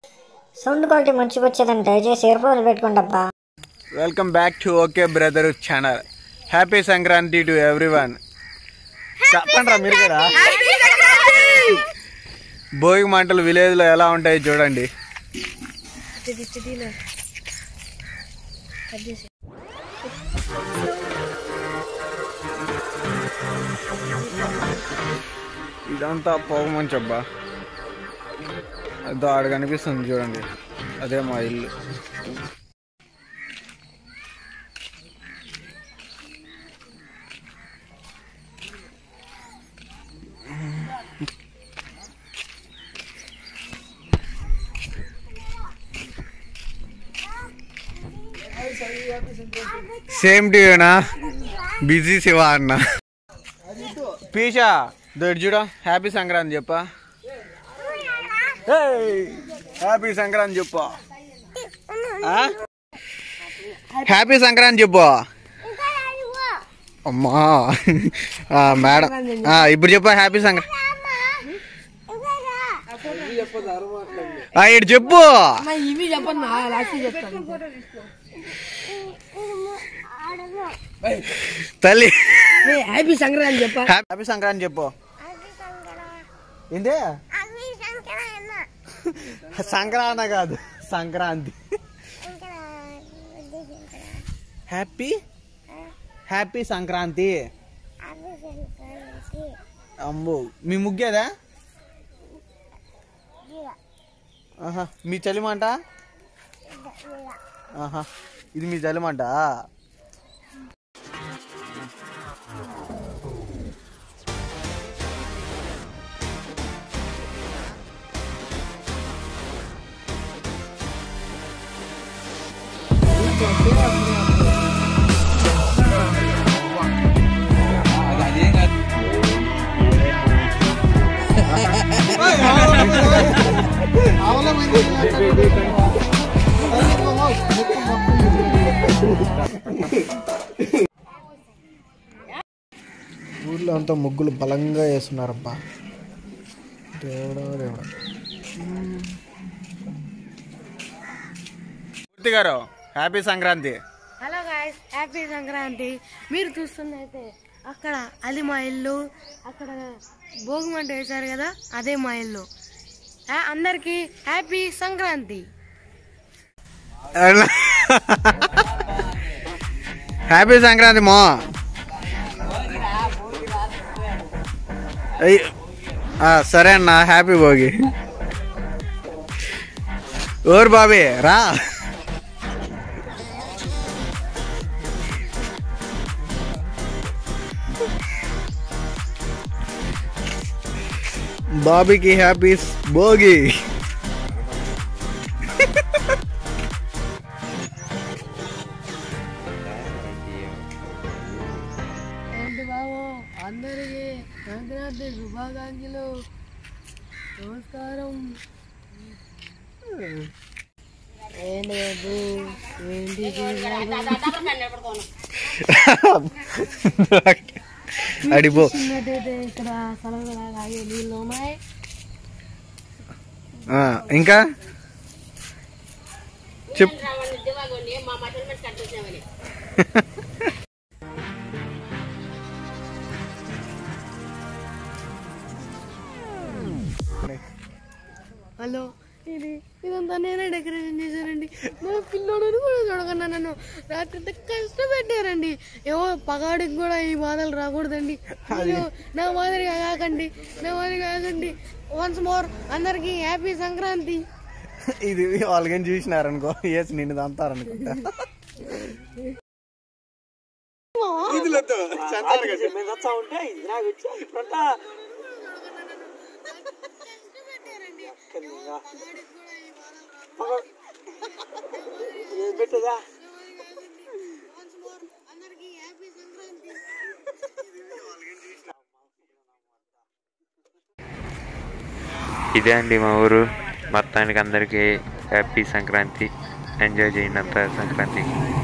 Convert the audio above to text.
Sound quality మంచిగా వచ్చేదంటే దయచేసి year ఫోన్లు పెట్టుకోండి అబ్బా welcome back to okay brother channel happy Sankranti to everyone చెప్పండి రా మీరు కూడా భోగి మంటలు విలేజ్లో ఎలా ఉంటాయి చూడండి ఇదంతా పొగ మంచి అబ్బా అదో ఆడ కనిపిస్తుంది చూడండి అదే మా ఇల్లు సేమ్ టు యూనా బిజీ శివ అన్న పీషా దొడ్డు చూడ హ్యాపీ సంక్రాంతి చెప్పా హ్యాపీ సంక్రాంతి చెప్పు హ్యాపీ సంక్రాంతి చెప్పు అమ్మా ఆ, మేడం ఆ, ఇప్పుడు చెప్పు హ్యాపీ సంక్రాంతి ఆ, ఇటు చెప్పు ఇవి చెప్పన్నా లాస్ట్ చెప్తాను తల్లి హ్యాపీ సంక్రాంతి చెప్ప హ్యాపీ సంక్రాంతి చెప్పు ఏందే సంక్రాంతి కాదు సంక్రాంతి హ్యాపీ హ్యాపీ సంక్రాంతి అమ్మో మీ ముగ్గేదా ఆహా మీ చలిమంట ఆహా ఇది మీ చలిమంట ఊర్లో అంతా ముగ్గులు బలంగా వేస్తున్నారబ్బా దేవుడా దేవుడా మూర్తి గారు happy Sankranti hello guys happy Sankranti మీరు చూస్తున్నైతే అక్కడ అది మా ఇల్లు అక్కడ భోగిమంట వేశారు కదా అదే మా ఇల్లు ఆ, అందరికీ హ్యాపీ సంక్రాంతి హ్యాపీ సంక్రాంతి మో అయ్య. ఆ, సరే అన్న హ్యాపీ భోగి ఓరు బాబీ రా బాబీకి హ్యాపీ భోగి ఏంటి బాబు అందరికీ సంక్రాంతి శుభాకాంక్షలు నమస్కారం ఏంటి బాబు ఏంటి అడిపో చూసినట్టయితే ఇక్కడ సలహా లాగే నీళ్ళు ఉన్నాయి ఆ, ఇంకా చెప్ హలో ఇది ఇదంతా నేనే డెకరేషన్ చేశానండి నా పిల్లోడిని కూడా చూడకుండా నన్ను రాత్రి అంతా కష్టపెట్టారండి ఏవో పగాడికి కూడా ఈ బాధలు రాకూడదండి మీరు నా మాదిరిగా కాకండి నా మాదిరిగా కాకండి వన్స్ మోర్ అందరికి హ్యాపీ సంక్రాంతి ఇది వాళ్ళకని చూసినారనుకో ఎస్ నిన్ను దంతారనుకుంటా ఇదే అండి మా ఊరు మొత్తానికి అందరికీ హ్యాపీ సంక్రాంతి ఎంజాయ్ చేయండి అంతా సంక్రాంతి